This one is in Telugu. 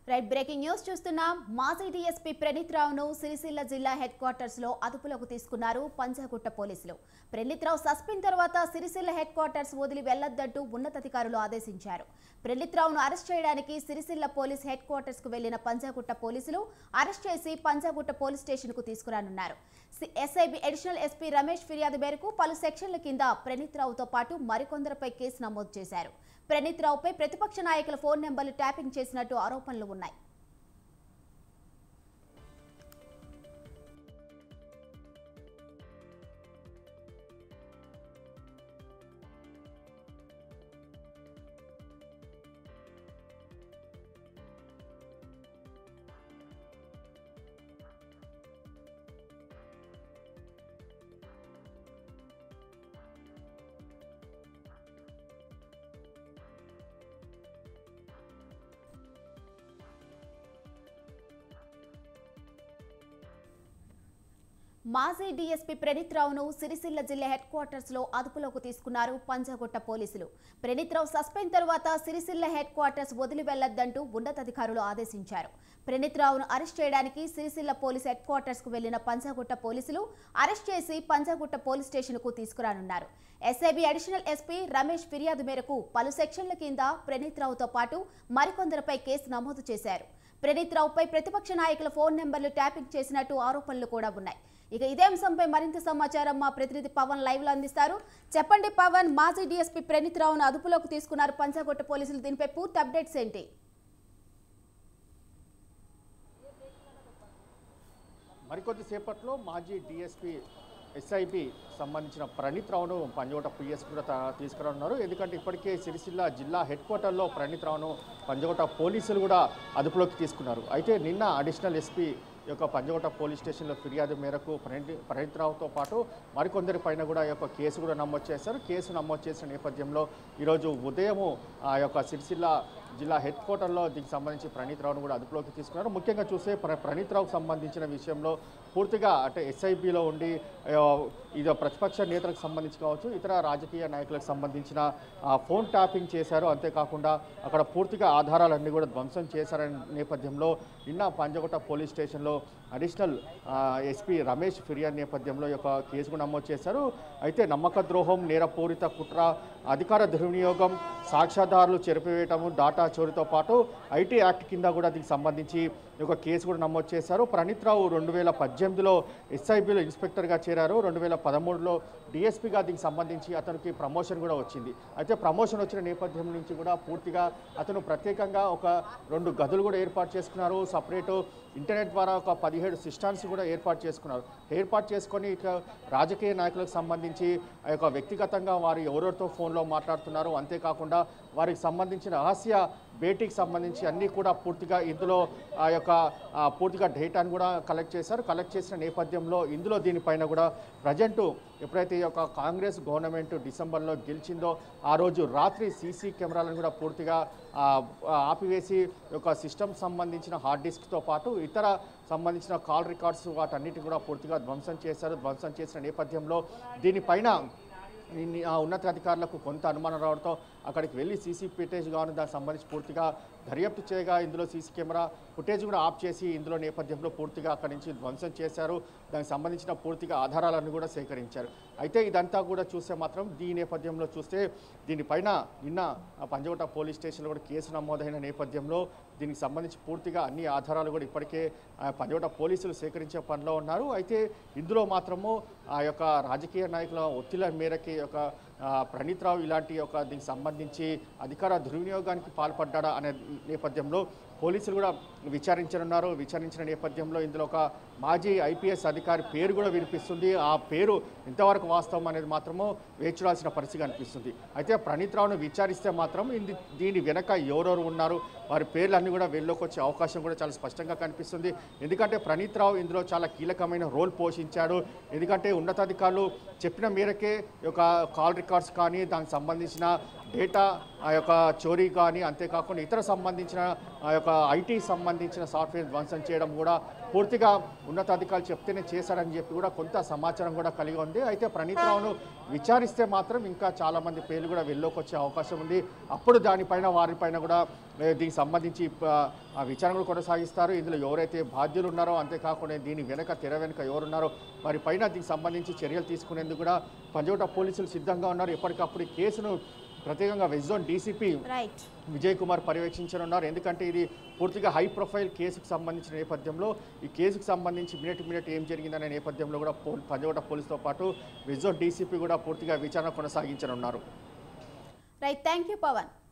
రైట్ బ్రేకింగ్ న్యూస్ చూస్తున్నాం మాజీ డీఎస్పీ ప్రణీత్ రావును సిరిసిల్ల జిల్లా హెడ్ క్వార్టర్స్ లో అదుపులోకి తీసుకున్నారు పంజాగుట్ట పోలీసులు ప్రణీత్ రావు సస్పెండ్ తర్వాత సిరిసిల్ల హెడ్ క్వార్టర్స్ వదిలి వెళ్లొద్దంటూ ఉన్నతాధికారులు ఆదేశించారు ప్రణీత్ రావును అరెస్ట్ చేయడానికి సిరిసిల్ల పోలీస్ హెడ్ క్వార్టర్స్ కు వెళ్లిన పంజాగుట్ట పోలీసులు అరెస్ట్ చేసి పంజాగుట్ట పోలీస్ స్టేషన్ కు తీసుకురానున్నారు సి- ఎస్ఐబి అడిషనల్ ఎస్పీ రమేష్ ఫిర్యాదు మేరకు పలు సెక్షన్ల కింద ప్రణీత్ రావుతో పాటు మరికొందరిపై కేసు నమోదు చేశారు ప్రణీత్ రావుపై ప్రతిపక్ష నాయకుల ఫోన్ నెంబర్లు ట్యాపింగ్ చేసినట్టు ఆరోపణలు ఉన్నాయి మాజీ డీఎస్పీ ప్రణీత్ రావును సిరిసిల్ల జిల్లా హెడ్ క్వార్టర్స్ లో అదుపులోకి తీసుకున్నారు పంజాగుట్ట పోలీసులు ప్రణీత్ రావు సస్పెండ్ తరువాత సిరిసిల్ల హెడ్ క్వార్టర్స్ వదిలి వెళ్లొద్దంటూ ఉన్నతాధికారులు ఆదేశించారు ప్రణీత్ రావును అరెస్ట్ చేయడానికి సిరిసిల్ల పోలీస్ హెడ్ క్వార్టర్స్ కు వెళ్లిన పంజాగుట్ట పోలీసులు అరెస్ట్ చేసి పంజాగుట్ట పోలీస్ స్టేషన్ కు తీసుకురానున్నారు ఎస్ఐబి అడిషనల్ ఎస్పీ రమేష్ ఫిర్యాదు మేరకు పలు సెక్షన్ల కింద ప్రణీత్ రావుతో పాటు మరికొందరిపై కేసు నమోదు చేశారు ప్రణీత్ రావుపై ప్రతిపక్ష నాయకుల ఫోన్ నెంబర్లు ట్యాపింగ్ చేసినట్టు ఆరోపణలు కూడా ఉన్నాయి ఇక ఇదే అంశంపై మరింత సమాచారం మా ప్రతినిధి పవన్ లైవ్ లో అందిస్తారు చెప్పండి పవన్ మాజీ డీఎస్పీ ప్రణీత్ రావును అదుపులోకి తీసుకున్నారు పంచాగొట్ట పోలీసులు దీనిపై పూర్తి అప్డేట్స్ ఏంటి మరికొద్ది సేపట్లో మాజీ డిఎస్పీ ఎస్ఐపి సంబంధించిన ప్రణీత్ రావును పంజోట పిఎస్ కూడా తా- తీసుకురానున్నారు ఎందుకంటే ఇప్పటికే సిరిసిల్ల జిల్లా హెడ్ క్వార్టర్లో ప్రణీత్ రావును పంజోట పోలీసులు కూడా అదుపులోకి తీసుకున్నారు అయితే నిన్న అడిషనల్ ఎస్పీ యొక్క పంజోట పోలీస్ స్టేషన్లో ఫిర్యాదు మేరకు ప్రణీత్ ప్రణీత్ రావుతో పాటు మరికొందరి పైన కూడా ఈ యొక్క కేసు కూడా నమోదు చేశారు కేసు నమోదు చేసిన నేపథ్యంలో ఈరోజు ఉదయము ఆ యొక్క సిరిసిల్ల జిల్లా హెడ్ క్వార్టర్లో దీనికి సంబంధించి ప్రణీత్ రావును కూడా అదుపులోకి తీసుకున్నారు ముఖ్యంగా చూస్తే ప్ర- ప్రణీత్ రావుకు సంబంధించిన విషయంలో పూర్తిగా అంటే ఎస్ఐబిలో ఉండి ఆ, ఇది ప్రతిపక్ష నేతలకు సంబంధించి కావచ్చు ఇతర రాజకీయ నాయకులకు సంబంధించిన ఆ, ఫోన్ ట్యాపింగ్ చేశారు అంతేకాకుండా అక్కడ పూర్తిగా ఆధారాలన్నీ కూడా ధ్వంసం చేశారనే నేపథ్యంలో నిన్న పంజగుట్ట పోలీస్ స్టేషన్లో అడిషనల్ ఆ, ఎస్పీ రమేష్ ఫిర్యాదు నేపథ్యంలో ఈ యొక్క కేసు కూడా నమోదు చేశారు అయితే నమ్మక ద్రోహం నేరపూరిత కుట్ర అధికార దుర్వినియోగం సాక్ష్యాధారాలు చెరిపివేయటము డాటా చోరీతో పాటు ఐటీ యాక్ట్ కింద కూడా దీనికి సంబంధించి ఈ యొక్క కేసు కూడా నమోదు చేశారు ప్రణీత్ రావు రెండు వేల పద్దెనిమిదిలో ఎస్ఐబిలో ఇన్స్పెక్టర్గా చేరారు రెండు వేల పదమూడులో డిఎస్పీగా దీనికి సంబంధించి అతనికి ప్రమోషన్ కూడా వచ్చింది అయితే ప్రమోషన్ వచ్చిన నేపథ్యం నుంచి కూడా పూర్తిగా అతను ప్రత్యేకంగా ఒక రెండు గదులు కూడా ఏర్పాటు చేసుకున్నారు సపరేటు ఇంటర్నెట్ ద్వారా ఒక పదిహేడు సిస్టమ్స్ కూడా ఏర్పాటు చేసుకున్నారు ఏర్పాటు చేసుకొని ఇక రాజకీయ నాయకులకు సంబంధించి ఆ యొక్క వ్యక్తిగతంగా వారు ఎవరెవరితో ఫోన్లో మాట్లాడుతున్నారు అంతేకాకుండా వారికి సంబంధించిన రహస్య భేటీకి సంబంధించి అన్నీ కూడా పూర్తిగా ఇందులో ఆ యొక్క ఆ, పూర్తిగా డేటాను కూడా కలెక్ట్ చేశారు కలెక్ట్ చేసిన నేపథ్యంలో ఇందులో దీనిపైన కూడా ప్రజెంటు ఎప్పుడైతే ఈ యొక్క కాంగ్రెస్ గవర్నమెంట్ డిసెంబర్లో గెలిచిందో ఆ రోజు రాత్రి సీసీ కెమెరాలను కూడా పూర్తిగా ఆ, ఆ, ఆపివేసి ఈ యొక్క సిస్టమ్ సంబంధించిన హార్డ్ డిస్క్తో పాటు ఇతర సంబంధించిన కాల్ రికార్డ్స్ వాటన్నిటిని కూడా పూర్తిగా ధ్వంసం చేశారు ధ్వంసం చేసిన నేపథ్యంలో దీనిపైన ఇన్ని- ఆ ఉన్నతాధికారులకు కొంత అనుమానం రావడంతో అక్కడికి వెళ్ళి సీసీ ఫుటేజ్ కానీ దానికి సంబంధించి పూర్తిగా దర్యాప్తు చేయగా ఇందులో సీసీ కెమెరా ఫుటేజ్ కూడా ఆఫ్ చేసి ఇందులో నేపథ్యంలో పూర్తిగా అక్కడి నుంచి ధ్వంసం చేశారు దానికి సంబంధించిన పూర్తిగా ఆధారాలను కూడా సేకరించారు అయితే ఇదంతా కూడా చూస్తే మాత్రం ఈ నేపథ్యంలో చూస్తే దీనిపైన నిన్న ఆ పంజగుట్ట పోలీస్ స్టేషన్లో కూడా కేసు నమోదైన నేపథ్యంలో దీనికి సంబంధించి పూర్తిగా అన్ని ఆధారాలు కూడా ఇప్పటికే ఆ పంజగుట్ట పోలీసులు సేకరించే పనిలో ఉన్నారు అయితే ఇందులో మాత్రము ఆ యొక్క రాజకీయ నాయకుల ఒత్తిళ్ల మేరకి ఈ యొక్క ఆ, ప్రణీత్ రావు ఇలాంటి ఒక దీనికి సంబంధించి అధికార దుర్వినియోగానికి పాల్పడ్డా అనే నేపథ్యంలో పోలీసులు కూడా విచారించనున్నారు విచారించిన నేపథ్యంలో ఇందులో ఒక మాజీ ఐపీఎస్ అధికారి పేరు కూడా వినిపిస్తుంది ఆ పేరు ఎంతవరకు వాస్తవం అనేది మాత్రము వేచి చూడాల్సిన పరిస్థితి కనిపిస్తుంది అయితే ప్రణీత్ రావును విచారిస్తే మాత్రం ఇది దీని వెనక ఎవరెవరు ఉన్నారు వారి పేర్లన్నీ కూడా వెళ్ళలోకి వచ్చే అవకాశం కూడా చాలా స్పష్టంగా కనిపిస్తుంది ఎందుకంటే ప్రణీత్ రావు ఇందులో చాలా కీలకమైన రోల్ పోషించాడు ఎందుకంటే ఉన్నతాధికారులు చెప్పిన మేరకే ఈ యొక్క కాల్ రికార్డ్స్ కానీ దానికి సంబంధించిన డేటా ఆ యొక్క చోరీ కానీ అంతేకాకుండా ఇతర సంబంధించిన ఆ యొక్క ఐటీ సంబంధించిన సాఫ్ట్వేర్ ధ్వంసం చేయడం కూడా పూర్తిగా ఉన్నతాధికారులు చెప్తేనే చేశారని చెప్పి కూడా కొంత సమాచారం కూడా కలిగి ఉంది అయితే ప్రణీత్ రావును విచారిస్తే మాత్రం ఇంకా చాలామంది పేర్లు కూడా వెళ్ళలోకి వచ్చే అవకాశం ఉంది అప్పుడు దానిపైన వారిపైన కూడా ఏ, దీనికి సంబంధించి ఆ, ఆ విచారణ కూడా కొనసాగిస్తారు ఇందులో ఎవరైతే బాధ్యులు ఉన్నారో అంతేకాకుండా దీని వెనక తెర వెనుక ఎవరున్నారో వారి పైన దీనికి సంబంధించి చర్యలు తీసుకునేందుకు కూడా పంజోట పోలీసులు సిద్ధంగా ఉన్నారు ఎప్పటికప్పుడు ఈ కేసును ప్రత్యేకంగా west zone DCP right Vijay Kumar పర్యవేక్షించనున్నారు ఎందుకంటే ఇది పూర్తిగా హై ప్రొఫైల్ కేసుకు సంబంధించిన నేపథ్యంలో ఈ కేసుకు సంబంధించి మినిట్ మినిట్ ఏం జరిగిందనే నేపథ్యంలో కూడా పో పంజోట పోలీసుతో పాటు విజోన్ డీసీపీ కూడా పూర్తిగా విచారణ కొనసాగించనున్నారు రైట్ థ్యాంక్ యూ పవన్